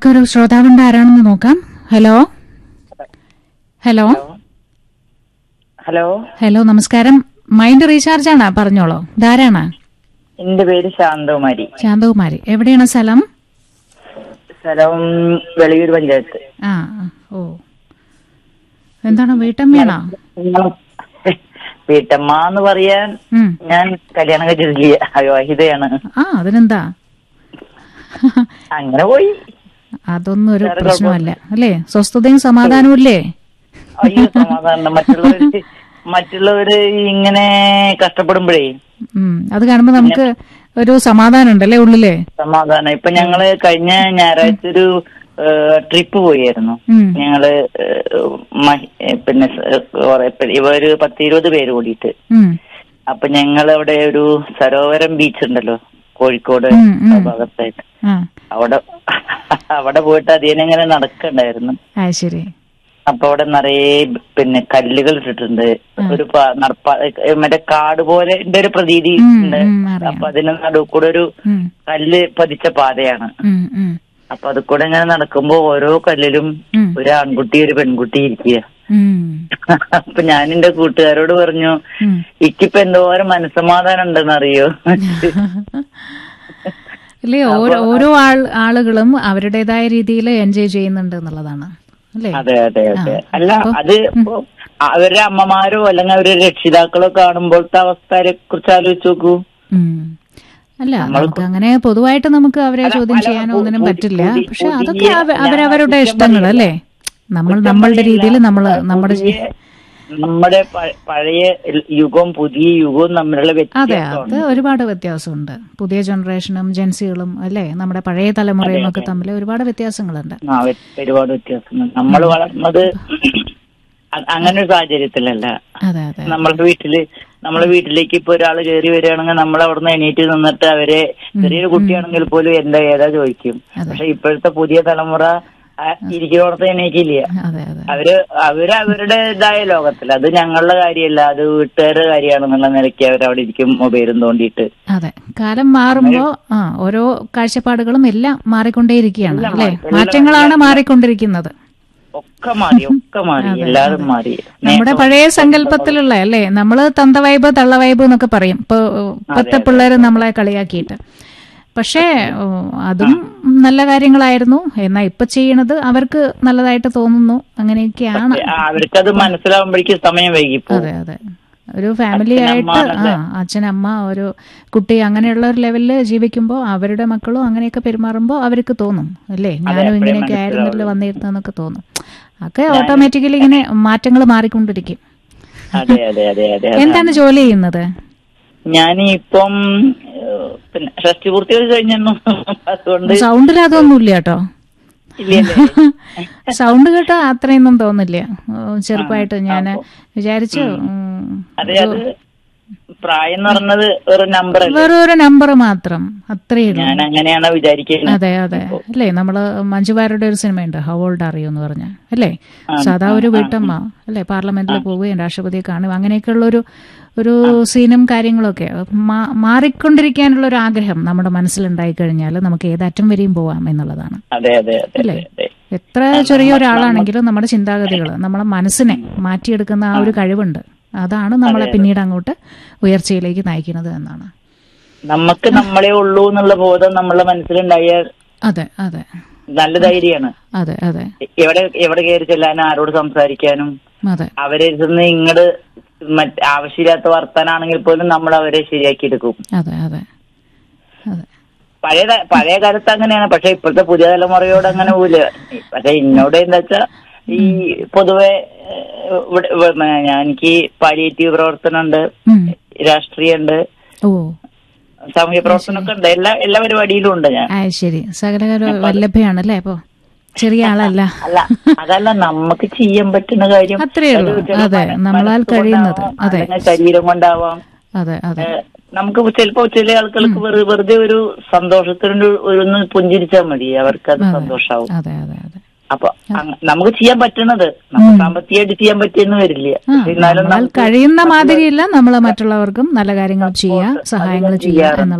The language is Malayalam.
നമുക്കൊരു ശ്രോതാവുണ്ട് ആരാണെന്ന് നോക്കാം ഹലോ ഹലോ ഹലോ ഹലോ നമസ്കാരം മൈൻഡ് റീചാർജ് ആണോ പറഞ്ഞോളൂ ധാരാണ് എന്റെ പേര് ശാന്തകുമാരി ശാന്തകുമാരി എവിടെയാണ് സ്ഥലം സ്ഥലം വെളിയൂർ പഞ്ചായത്ത് ആ ആ, ഓ എന്താണ് വീട്ടമ്മയാണോ വീട്ടമ്മ എന്ന് പറയാൻ ഉം. ഞാൻ കല്യാണം കഴിച്ചിട്ടില്ല അവിവാഹിതയാണ് ആ അതിനെന്താ അങ്ങനെ പോയി അതൊന്നും ഒരു പ്രശ്നമല്ല അല്ലേ സ്വസ്ഥതയും സമാധാനവും ഇല്ലേ അയ്യോ സമാധാനം മറ്റുള്ളവര് മറ്റുള്ളവര് ഇങ്ങനെ കഷ്ടപ്പെടുമ്പോഴേ ഉം അത് കാണുമ്പോ നമുക്ക് ഒരു സമാധാനം ഉണ്ടല്ലേ ഉള്ളില് സമാധാനം ഇപ്പൊ ഞങ്ങള് കഴിഞ്ഞ ഞായറാഴ്ച ഒരു ട്രിപ്പ് പോയായിരുന്നു ഉം. ഞങ്ങള് ഏഹ്, മഹി- ഏഹ്, പിന്നെ സ- കുറെ പേര് ഇവ ഒരു പത്തിരുപത് പേര് കൂടിയിട്ട് ഉം അപ്പൊ ഞങ്ങൾ അവിടെ ഒരു സരോവരം ബീച്ച് ഉണ്ടല്ലോ കോഴിക്കോട് ഉം, ഉം. ആ ഭാഗത്തായിട്ട് ആ അവിടെ അവിടെ പോയിട്ട് അതിനെ നടക്കണ്ടായിരുന്നു ആ ശരി അപ്പൊ അവിടെ നിറയെ പിന്നെ കല്ലുകൾ ഇട്ടിട്ടുണ്ട് ഒരു പ- നടപ്പ ഏഹ് മറ്റേ കാട് പോലെ ന്റെ ഒരു പ്രതീതി ഉം, ഉണ്ട് ഉം, അറിയാം. അപ്പൊ അതിന് നടുവ് കൂടെ ഒരു ഉം, കല്ല് പതിച്ച പാതയാണ് ഉം, ഉം, അപ്പൊ അത് കൂടെ ഇങ്ങനെ നടക്കുമ്പോ ഓരോ കല്ലിലും ഉം. ഒരു ആൺകുട്ടി ഒരു പെൺകുട്ടി ഇരിക്കുക ഉം, അപ്പൊ ഞാൻ എന്റെ കൂട്ടുകാരോട് പറഞ്ഞു ഉം. ഇക്കിപ്പൊ എന്തോരം മനസ്സമാധാനം ഉണ്ടെന്നറിയോ അല്ലേ ഓരോ ഓരോ ആൾ ആളുകളും അവരുടേതായ രീതിയിൽ എൻജോയ് ചെയ്യുന്നുണ്ട് എന്നുള്ളതാണ് അല്ലേ അതെ അതെ അതെ ആ, അല്ല അപ്പൊ- അത് ഇപ്പൊ അവരുടെ അമ്മമാരോ അല്ലെങ്കിൽ അവരുടെ രക്ഷിതാക്കളോ കാണുമ്പോഴത്തെ അവസ്ഥയെ കുറിച്ച് ആലോചിച്ച് നോക്കൂ ഉം. അല്ല നമുക്ക് അങ്ങനെ പൊതുവായിട്ട് നമുക്ക് അവരെ അല്ല, ചോദ്യം അല്ല, ചെയ്യാനോ പു- ഒന്നിനും പുതി- പറ്റില്ല പുതി- പക്ഷെ പുതിയ അതൊക്കെ അവ- ഞാൻ അവരവരുടെ കുറ്റം ഇഷ്ടങ്ങൾ പറയില്ല. അല്ലേ നമ്മൾ കുറ്റം നമ്മളുടെ പറയില്ല. രീതിയിൽ നമ്മൾ നമ്മുടെ ജീ- പുതിയ- നമ്മുടെ പ- പഴയ യുഗവും പുതിയ യുഗവും തമ്മിലുള്ള അതെ അത് വ്യത്യാസമാണ് ഒരുപാട് വ്യത്യാസമുണ്ട് പുതിയ ജനറേഷനും ജെൻസികളും അല്ലേ നമ്മുടെ പഴയ തലമുറയും ഒക്കെ തമ്മിൽ ഒരുപാട് വ്യത്യാസങ്ങളുണ്ട് ആ, വ്യ- ഒരുപാട് വ്യത്യാസമുണ്ട് നമ്മൾ വളർന്നത് അ- അങ്ങനെ ഒരു സാഹചര്യത്തിലല്ല അതെ അതെ നമ്മുടെ വീട്ടില് നമ്മളെ വീട്ടിലേക്ക് ഇപ്പൊ ഒരാൾ കയറി വരികയാണെങ്കിൽ നമ്മൾ അവിടുന്ന് എണീറ്റ് നിന്നിട്ട് അവരെ ചെറിയൊരു കുട്ടിയാണെങ്കിൽ പോലും എന്താ ഏതാ ചോദിക്കും അതെ. പക്ഷെ ഇപ്പോഴത്തെ പുതിയ തലമുറ ആ, ഇരിക്കുന്നിടത്ത് എണീക്കില്ല അതെ അതെ അവര് അവര് അവരുടേതായ ലോകത്തിൽ അത് ഞങ്ങളുടെ കാര്യമല്ല അത് വീട്ടുകാരുടെ കാര്യമാണെന്നുള്ള നിലയ്ക്ക് അവർ അവിടെ ഇരിക്കും മൊബൈലും തോണ്ടിയിട്ട് അതെ കാലം മാറുമ്പോ ആ ഓരോ കാഴ്ചപ്പാടുകളും എല്ലാം മാറിക്കൊണ്ടേയിരിക്കുകയാണ് എല്ലാം അല്ലേ മാറി. എല്ലാം മാറ്റങ്ങളാണ് മാറിക്കൊണ്ടിരിക്കുന്നത് ഒക്കെ മാറി ഒക്കെ മാറി എല്ലാവരും മാറി നമ്മുടെ പഴയ സങ്കല്പത്തിലുള്ള അല്ലേ നമ്മള് തന്ത വൈബ് തള്ള വൈബ് എന്നൊക്കെ പറയും ഇപ്പൊ ഇപ്പത്തെ പിള്ളേര് നമ്മളെ കളിയാക്കിയിട്ട് പക്ഷേ ഓ, അതും നല്ല കാര്യങ്ങളായിരുന്നു എന്നാ ഇപ്പൊ ചെയ്യണത് അവർക്ക് നല്ലതായിട്ട് തോന്നുന്നു അങ്ങനെയൊക്കെയാണ് ആ, അവർക്കത് മനസ്സിലാവുമ്പോഴേക്കും സമയം വൈകിപ്പോ അതെ അതെ ഒരു ഫാമിലി ആയിട്ട് ആ അച്ഛൻ അമ്മ ഒരു കുട്ടി അങ്ങനെയുള്ള ഒരു ലെവലില് ജീവിക്കുമ്പോൾ അവരുടെ മക്കളും അങ്ങനെയൊക്കെ പെരുമാറുമ്പോൾ അവർക്ക് തോന്നും അല്ലേ ഞാനും ഇങ്ങനെയൊക്കെ ആയിരുന്നല്ലോ വന്നിരുന്നതെന്നൊക്കെ തോന്നും ഒക്കെ ഓട്ടോമാറ്റിക്കലി ഇങ്ങനെ മാറ്റങ്ങൾ മാറിക്കൊണ്ടിരിക്കും അതെ അതെ അതെ അതെ എന്താണ് ജോലി ചെയ്യുന്നത് ഞാൻ ഇപ്പം ഏഹ്, പിന്നെ ഷഷ്ടി പൂർത്തികൾ കഴിഞ്ഞു അതുകൊണ്ട് സൗണ്ടിൽ അതൊന്നുമില്ല കേട്ടോ ഇല്ലല്ലേ സൗണ്ട് കേട്ടാ അത്രയൊന്നും തോന്നില്ല ഉം, ചെറുപ്പമായിട്ട് ഞാൻ വിചാരിച്ചു ഉം, അതെ അത് പ്രായം എന്ന് പറഞ്ഞത് ഒരു നമ്പർ അല്ലേ വെറും ഒരു നമ്പർ മാത്രം അത്രയേ ഉള്ളൂ ഞാൻ അങ്ങനെയാണ് വിചാരിക്കുന്നത് അതെ അതെ അല്ലേ നമ്മള് മഞ്ജുവാരുടെ ഒരു സിനിമയുണ്ട് ഹൗ ഓൾഡ് അറിയോ എന്ന് പറഞ്ഞ അല്ലേ സാധാ ഒരു വീട്ടമ്മ അല്ലേ പാർലമെന്റിൽ പോവുകയും രാഷ്ട്രപതിയെ കാണുകയും അങ്ങനെയൊക്കെയുള്ള ഒരു ഒരു സീനും കാര്യങ്ങളൊക്കെ മാ- മാറിക്കൊണ്ടിരിക്കാനുള്ള ഒരു ആഗ്രഹം നമ്മുടെ മനസ്സിലുണ്ടായി കഴിഞ്ഞാൽ നമുക്ക് ഏതറ്റം വരെയും പോവാം എന്നുള്ളതാണ് അതെ അതെ അതെ അല്ലേ അതെ എത്ര ചെറിയ ഒരാളാണെങ്കിലും നമ്മുടെ ചിന്താഗതികൾ നമ്മളെ മനസ്സിനെ മാറ്റിയെടുക്കുന്ന ആ ഒരു കഴിവുണ്ട് അതാണ് നമ്മളെ പിന്നീട് അങ്ങോട്ട് ഉയർച്ചയിലേക്ക് നയിക്കുന്നത് എന്നാണ് നമുക്ക് നമ്മളെ ഉള്ളൂ എന്നുള്ള ബോധം നമ്മളെ മനസ്സിലുണ്ടായാൽ അതെ അതെ നല്ല ധൈര്യമാണ് അതെ അതെ എവിടെ എവിടെ കയറി ചെല്ലാനും ആരോട് സംസാരിക്കാനും അതെ അവരെ ഇരുന്ന് ഇങ്ങട് മറ്റ് ആവശ്യമില്ലാത്ത വർത്താനാണെങ്കിൽ പോലും നമ്മൾ അവരെ ശരിയാക്കി എടുക്കും അതെ അതെ അതെ എനിക്ക് പഴയ പഴയ കാലത്ത് അങ്ങനെയാണ് പക്ഷെ ഇപ്പോഴത്തെ പുതിയ തലമുറയോട് അങ്ങനെ പോല പക്ഷെ എന്നോട് എന്താ വെച്ചാ ഈ പൊതുവെ ഏഹ്, ഇവിടെ ഇവിടെ ഞാൻ എനിക്ക് പാലിയേറ്റീവ് പ്രവർത്തനമുണ്ട് ഉം. രാഷ്ട്രീയമുണ്ട് ഓ സാമൂഹ്യ പ്രവർത്തനമൊക്കെ ഉണ്ട് എല്ലാ എല്ലാ പരിപാടിയിലും ഉണ്ട് ഞാൻ ആ ശരി സകലകല വല്ലഭയാണല്ലേ അപ്പൊ ചെറിയ ആളല്ല അല്ല അതല്ല നമുക്ക് ചെയ്യാൻ പറ്റുന്ന കാര്യം അത്രേ ഉള്ളൂ. അത് ചില അതെ, മന- നമ്മളാൽ മനസ്സ് കഴിയുന്നത്. കൊണ്ടാവാം, അതെ. അല്ലെങ്കിൽ ശരീരം കൊണ്ടാവാം അതെ അതെ ഏഹ്, നമുക്ക് ചിലപ്പോ ചില ആൾക്കാർക്ക് വെറു- വെറുതെ ഒരു സന്തോഷത്തിന് ഒരു ഒന്ന് പുഞ്ചിരിച്ചാൽ മതി അവർക്ക് അത് സന്തോഷാവും അതെ അതെ അതെ അപ്പൊ അങ്ങ- നമുക്ക് ചെയ്യാൻ പറ്റണത് നമുക്ക് സാമ്പത്തികമായിട്ട് ചെയ്യാൻ പറ്റിയെന്ന് വരില്ല ആ പക്ഷെ എന്നാലും നമ്മളാൽ നമുക്ക് കഴിയുന്ന മാതിരിയില്ല നമ്മൾ മറ്റുള്ളവർക്കും നല്ല കാര്യങ്ങൾ ചെയ്യുക സഹായങ്ങൾ ചെയ്യുക എന്നുള്ള